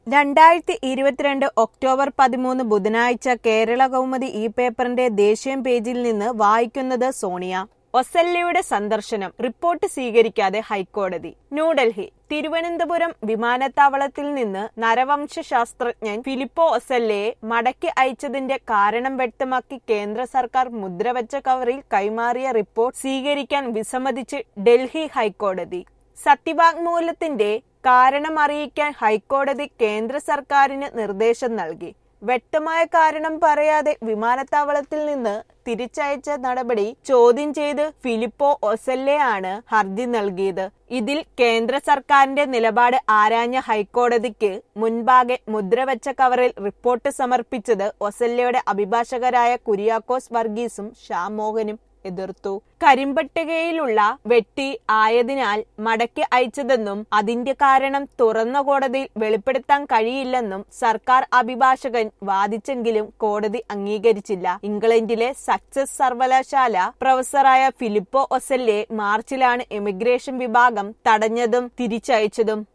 രണ്ടായിരത്തി ഇരുപത്തിരണ്ട് ഒക്ടോബർ പതിമൂന്ന് ബുധനാഴ്ച കേരള കൗമുദി ഈ പേപ്പറിന്റെ ദേശീയ പേജിൽ നിന്ന് വായിക്കുന്നത് സോണിയ ഒസല്ലയുടെ സന്ദർശനം റിപ്പോർട്ട് സ്വീകരിക്കാതെ ഹൈക്കോടതി ന്യൂഡൽഹി തിരുവനന്തപുരം വിമാനത്താവളത്തിൽ നിന്ന് നരവംശ ശാസ്ത്രജ്ഞൻ ഫിലിപ്പോ ഒസല്ലയെ മടക്കി അയച്ചതിന്റെ കാരണം വ്യക്തമാക്കി കേന്ദ്ര സർക്കാർ മുദ്രവച്ച കവറിൽ കൈമാറിയ റിപ്പോർട്ട് സ്വീകരിക്കാൻ വിസമ്മതിച്ച് ഡൽഹി ഹൈക്കോടതി സത്യവാങ്മൂലത്തിന്റെ കാരണം അറിയിക്കാൻ ഹൈക്കോടതി കേന്ദ്ര സർക്കാരിന് നിർദ്ദേശം നൽകി വ്യക്തമായ കാരണം പറയാതെ വിമാനത്താവളത്തിൽ നിന്ന് തിരിച്ചയച്ച നടപടി ചോദ്യം ചെയ്ത് ഫിലിപ്പോ ഒസല്ലെയാണ് ഹർജി നൽകിയത് ഇതിൽ കേന്ദ്ര സർക്കാരിന്റെ നിലപാട് ആരാഞ്ഞ ഹൈക്കോടതിക്ക് മുൻപാകെ മുദ്രവച്ച കവറിൽ റിപ്പോർട്ട് സമർപ്പിച്ചത് ഒസല്ലയുടെ അഭിഭാഷകരായ കുര്യാക്കോസ് വർഗീസും ഷാ മോഹനും എതിർത്തു കരിമ്പട്ടികയിലുള്ള വെട്ടി ആയതിനാൽ മടക്കി അയച്ചതെന്നും അതിന്റെ കാരണം തുറന്ന കോടതിയിൽ വെളിപ്പെടുത്താൻ കഴിയില്ലെന്നും സർക്കാർ അഭിഭാഷകൻ വാദിച്ചെങ്കിലും കോടതി അംഗീകരിച്ചില്ല ഇംഗ്ലണ്ടിലെ സക്സസ് സർവകലാശാല പ്രൊഫസറായ ഫിലിപ്പോ ഒസല്ലെ മാർച്ചിലാണ് ഇമിഗ്രേഷൻ വിഭാഗം തടഞ്ഞതും തിരിച്ചയച്ചതും